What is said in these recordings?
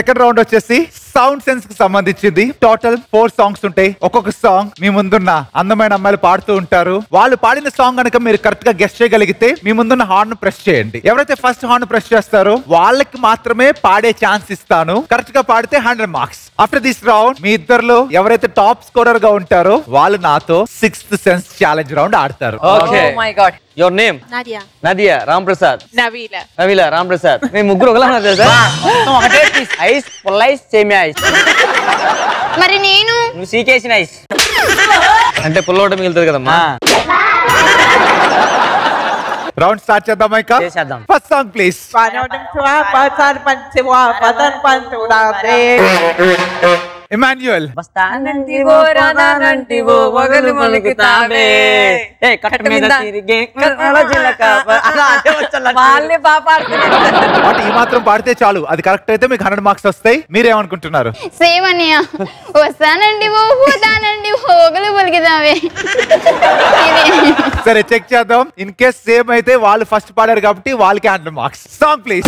Second round వచ్చేసి sound sense కి సంబంధించింది టోటల్ ఫోర్ సాంగ్స్ ఉంటాయి ఒక్కొక్క సాంగ్ మీ ముందున్న అందమైన అమ్మాయిలు పాడుతూ ఉంటారు వాళ్ళు పాడిన సాంగ్ కనుక మీరు కరెక్ట్ గా గెస్ట్ చేయగలిగితే మీ ముందున్న హార్న్ ప్రెస్ చేయండి ఎవరైతే ఫస్ట్ హార్న్ ప్రెస్ చేస్తారో వాళ్ళకి మాత్రమే పాడే ఛాన్స్ ఇస్తాను కరెక్ట్ గా పాడితే hundred marks after this round మీ ఇద్దరులో ఎవరైతే టాప్ స్కోరర్ గా ఉంటారో వాళ్ళు నాతో సిక్స్త్ సెన్స్ ఛాలెంజ్ రౌండ్ ఆడతారు ఓకే Oh my god. Your name Nadia. Nadiya Ram Prasad Nabila. Nabila Ram Prasad మేము ముగ్గురు ఒకలా ఉన్నారు తెలుసా మొత్తం ఒకటే పీస్ ఐస్ పుల్ల ఐస్ సేమి ఐస్ మరి నేను నువ్వు సీకేసిన ఐస్ అంటే పుల్లోట మిగులుతుంది కదమ్మా రౌండ్ స్టార్ట్ చేద్దాం ఇక చేసేద్దాం. First song please Panodam tua pasan pancewa pasan panturate. Emmanuel వస్తానంటివో రానంటివో వగలు మలుకుతావే ఏ కట్ట మీద తిరిగే కర్ణాల చిలక అలా అదే వచ్చాల వాళ్ళే బాగా పాడుతున్నారు బట్ ఈ మాత్రం పాడితే చాలు అది కరెక్ట్ అయితే మీకు హండ్రెడ్ మార్క్స్ వస్తాయి మీరేమనుకుంటున్నారు సేమ్ అన్నయ్య వస్తానండి ఓ పోతానండి ఓగలు పలికిదావే ఇది సరే చెక్ చేద్దాం ఇన్ కేస్ సేమ్ అయితే వాళ్ళు ఫస్ట్ పాడారు కాబట్టి వాళ్ళకి హండ్రెడ్ మార్క్స్ సాంగ్ ప్లీజ్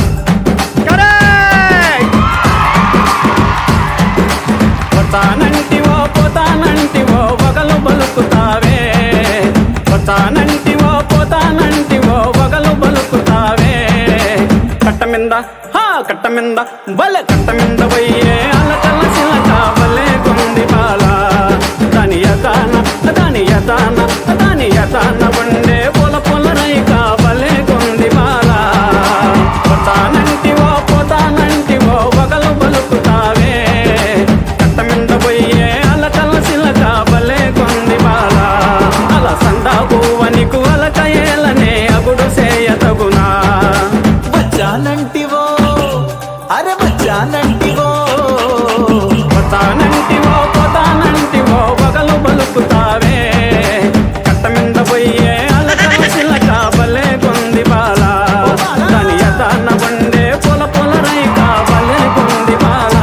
పోతానంటివో పోతానంటివో వగలు బలుకుతావే పోతానంటివో పోతానంటివో వగలు బలుకుతావే కట్ట మింద హా కట్ట మింద బలె కట్ట మింద పోయే అలకల సిలక బలే కొంది బాల దాని యతాన దాని యతాన దాని యతాన వండే పొల పొల రైక బలే కొంది బాల పోతానంటివో పోతానంటివో వగలు బలుకుతావే కట్ట మింద పోయే అలకల సిలక బలే కొంది బాల అల సందా పువ్వనికు అలక ఏలనే అగుడు సేయతగునా వచ్చానంటివో అరే వచ్చానంటివో పోతానంటివో పోతానంటివో వగలు బలుకుతావే కట్ట మింద పోయే అలకల సిలక బలే కొంది బాల దాని యతాన వండే పొల పొల రైక బలే కొంది బాల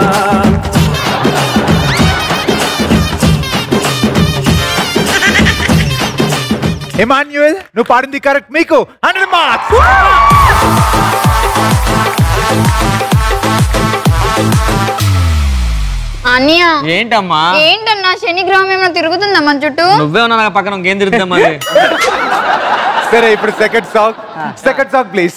ఇమాన్యుయల్ నువ్వు పాడింది కరెక్ట్ మీకు హండ్రెడ్ మార్క్స్ అన్నయ్య ఏంటమ్మా ఏంటన్నా శనిగ్రహం ఏమైనా తిరుగుతుందా మన చుట్టూ నువ్వే ఉన్నా నా పక్కన ఇంకేం తిరుగుతాం మరి సరే ఇప్పుడు second song second song please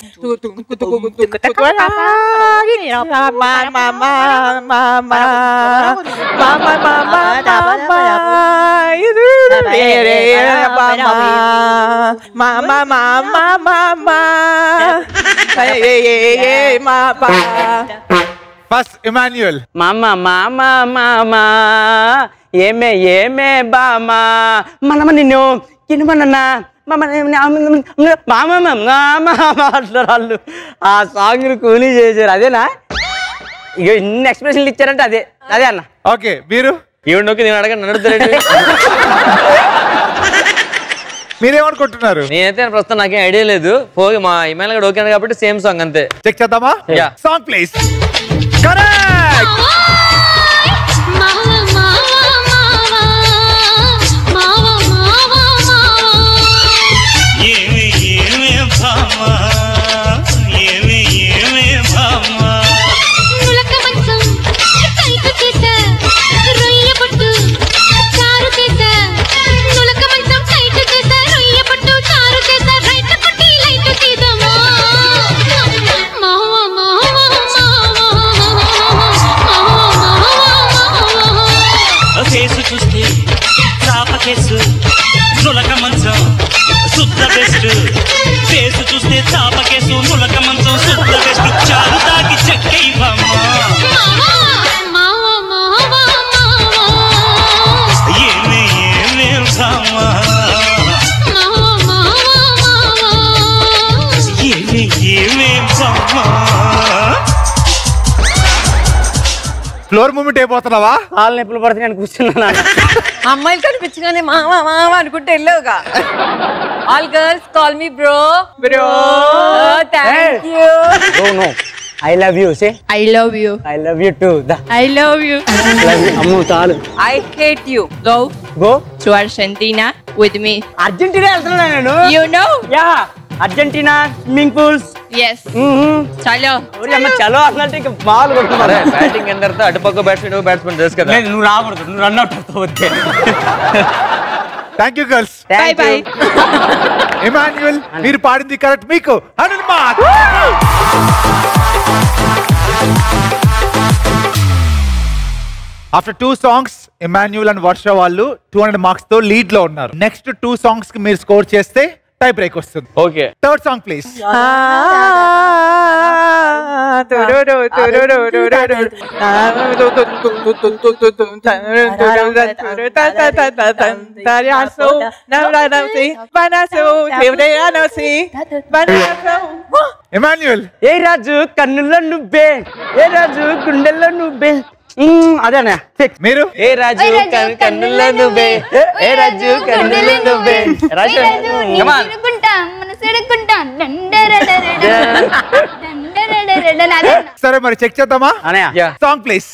Mama, mama, mama. Hey, hey, hey, hey, mama. First Emmanuel మామ మామ మామ ఏమే ఏమే బామా మనమ నిన్ను కినుమన్నా మామ అంటారు వాళ్ళు ఆ సాంగ్ కూలీ చేశారు అదేనా ఇక ఇన్ని ఎక్స్ప్రెషన్లు ఇచ్చారంటే అదే అదే అన్న ఓకే మీరు ఈవిడ నొక్కి నేను అడగండి నన్ను అడుగుతారేంటి? మీరేమనుకుంటున్నారు నేనైతే ప్రస్తుతం నాకేం ఐడియా లేదు పోయి మా ఇమాయిల్ కూడా ఓకే కాబట్టి సేమ్ సాంగ్ అంతే చెక్ చేద్దామా Yeah. సాంగ్ ప్లీజ్ కరెక్ట్ మావా మావా మావా మావా మావా మావా ఏమి ఏమి భామా ఏమి ఏమి భామా నులక మంచం కైకు చేస రొయ్య పట్టు చారు చేస నులక మంచం కైకు చేస రొయ్య పట్టు చారు చేస రైట్ పట్టి లైట్ తీదమా మావా మావా మావా కేసు చూస్తే చాప కేసు నులక మంచం శుద్ధ బెస్ట్ కేసు చూస్తే చాప కేసు నులక మంచం శుద్ధ బెస్ట్ చాలు తాకి చెక్కై భామా మావా మావా మావా ఏమి ఏమి భామా మావా మావా మావా ఏమి ఏమి భామా ఫ్లోర్ మూమెంట్ అయిపోతున్నావా కాళ్ళు నొప్పులు పడుతున్నాయి అని కూర్చున్నాను అమ్మాయిలు కనిపించగానే మామ మామ అనుకుంటే వెళ్ళావుగా all girls call me bro bro thank you oh no I love you say I love you I love you to the I love you Ammu చాలు I hate you go go to Argentina with me Argentina వెళ్తున్నా నేను you know ya Argentina swimming pools yes చలో అమ్మ చలో అన్నట్టు ఇంకా ball అరే కొట్టుకున్నారు బ్యాటింగ్ అయిన తర్వాత అటుపక్క బ్యాట్స్మెన్ బ్యాట్స్మెన్ తెలుసు కదా లేదు, నువ్వు రాకూడదు నువ్వు రన్ అవుట్ అవుతావు వద్దే thank you girls bye bye Emmanuel మీరు పాడింది కరెక్ట్ మీకు hundred marks after two songs Emmanuel and Varsha వాళ్ళు టూ హండ్రెడ్ మార్క్స్ తో లీడ్ లో ఉన్నారు నెక్స్ట్ టూ సాంగ్స్ కి మీరు స్కోర్ చేస్తే టై బ్రేక్ వస్తుంది okay third song please Emmanuel ఏ రాజు కన్నుల్లో నువ్వే ఏ రాజు గుండెల్లో నువ్వే మ్మ్, అదేనా ఫిక్స్ మీరు ఏ రాజు కన్- కన్నుల్లో నువ్వే ఏ రాజు కన్నుల్లో నువ్వే రాజు Come on. సరే మరి చెక్ చేద్దామా అనయా Yeah. సాంగ్ ప్లీజ్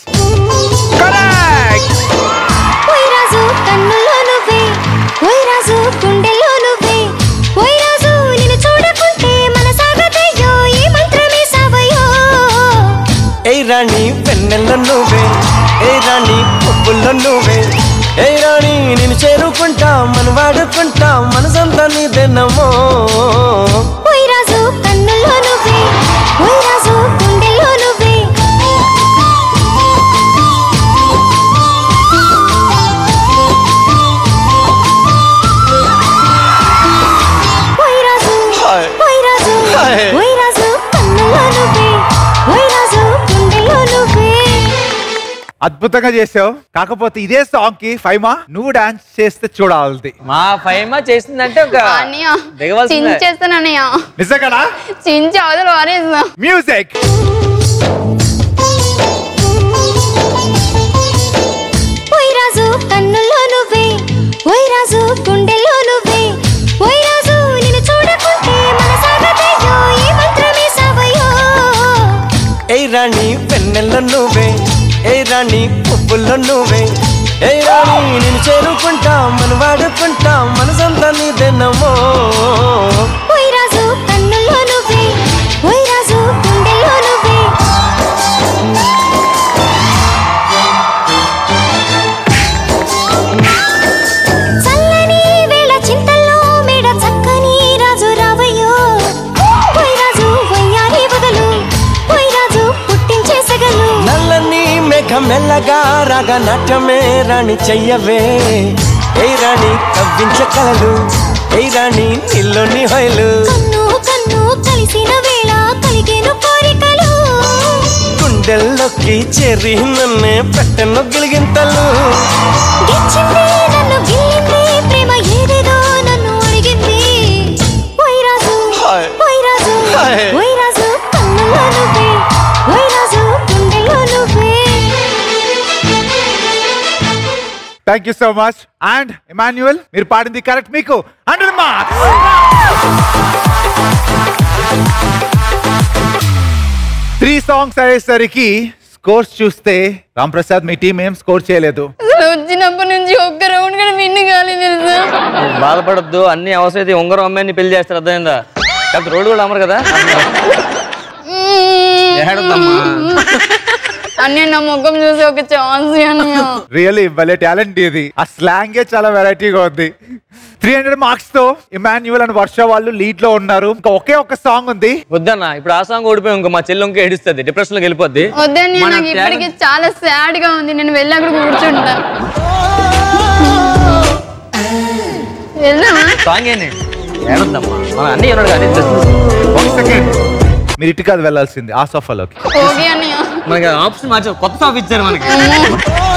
ఓయ్ రాజు కన్నుల్లో నువ్వే ఓయ్ రాజు గుండెల్లో నువ్వే ఓయ్ రాజు నిన్ను చూడకుంటే మన సాగతయ్యో ఏ మంత్రమే సావయో ఏ రాణి వెన్నెల్లో నువ్వే ఏ రాణి పువ్వుల్లో నువ్వే ఏ రాణి నేను చేరుకుంటా మన వాడుకుంటా మనసంతా నీదేనమ్మో ఓయ్ రాజు కన్నుల్లో నువ్వే ఓయ్ రాజు గుండెల్లో నువ్వే ఓయ్ రాజు హాయ్. ఓయ్ రాజు హాయ్. ఓయ్ రాజు కన్నుల్లో నువ్వే ఓయ్ రాజు గుండెల్లో నువ్వే అద్భుతంగా చేసావు కాకపోతే ఇదే సాంగ్ కి ఫైమా నువ్వు డాన్స్ చేస్తే చూడాలి మా ఫైమా చేసిందంటే ఒక అన్నయ్య దిగవలసిందే చించేస్తాను అన్నయ్య నిజంగానా చించి అవతల వారేస్తా మ్యూజిక్ ఓయ్ రాజు కన్నుల్లో నువ్వే ఓయ్ రాజు గుండెల్లో నువ్వే ఓయ్ రాజు నిన్ను చూడకుంటే మన సాగతయ్యో ఏ మంత్రమే సావయో ఏ రాణి వెన్నెల్లో నువ్వే ఏ రాణి పువ్వుల్లో నువ్వే ఏ రాణి నేను చేరుకుంటా మన వాడుకుంటా మనసంతా నీదేనమ్మో ఓయ్ రాజు కన్నుల్లో నువ్వే ఓయ్ రాజు గుండెల్లో నువ్వే చల్లని వేళ చింతల్లో మేడ చక్కని రాజు రావయ్యో ఓయ్ రాజు వయ్యారి వదలు ఓయ్ రాజు పుట్టించే సగలు నల్లని మేఘం మెల్లగా రాగా నాట్యమే రాణి చెయ్యవే ఏ రాణి కవ్వించ కలలు ఏ రాణి నీలోని హొయలు కన్ను కన్ను కలిసిన వేళ కలిగేను కోరికలు గుండెల్లోకి చెరి నన్నే పెట్టెను గిలిగింతలు గిచ్చింది నన్ను గిల్లింది ప్రేమ ఏదేదో నన్ను అడిగింది ఓయ్ రాజు హాయ్. ఓయ్ రాజు హాయ్. ఓయ్ రాజు కన్నుల్లో నువ్వే ఓయ్ రాజు గుండెల్లో నువ్వే thank you so much and Emmanuel మీరు పాడింది కరెక్ట్ మీకు హండ్రెడ్ మార్క్స్ త్రీ సాంగ్స్ అయ్యేసరికి స్కోర్స్ చూస్తే రామ్ ప్రసాద్ మీ టీం ఏం స్కోర్ చేయలేదు అసలు వచ్చినప్పటి నుంచి ఒక్క రౌండ్ కూడా విన్ కాలేదు తెలుసా బాధపడద్దు అన్ని అవసరం ఉంగరం అమ్మాయిని పెళ్లి చేస్తారు అర్థమైందా కాకపోతే రోడ్డు కూడా అమ్మరు కదా ఏడుందమ్మా అన్నయ్య నా ముఖం చూసి ఒక ఛాన్స్ అన్నయ్య రియల్లీ భలే టాలెంట్ ఇది ఆ స్లాంగ్ చాలా వెరైటీగా ఉంది త్రీ హండ్రెడ్ మార్క్స్ తో ఇమాన్యువల్ అండ్ వర్ష వాళ్ళు లీడ్ లో ఉన్నారు ఇంకా ఒకే ఒక సాంగ్ ఉంది వద్దన్న ఇప్పుడు ఆ సాంగ్ ఓడిపోయి ఇంకో మా చెల్లి ఇంకా ఏడుస్తుంది డిప్రెషన్ లోకి వెళ్ళిపోద్ది వద్దన్నయ్య మన నాకు ఇప్పటికి talent- చాలా సాడ్ గా ఉంది నేను వెళ్ళి అక్కడ కూర్చుంటా వెళ్దామా సాంగ్ ఏంటి ఏడుందమ్మా మన అన్ని ఉన్నాడు కానీ ఒక సెకండ్ మీరు ఇటు కాదు వెళ్ళాల్సింది ఆ సోఫాలోకి ఓకే అన్నయ్య మనకి ఆప్షన్ మార్చారు కొత్త సాంగ్ ఇచ్చారు మనకి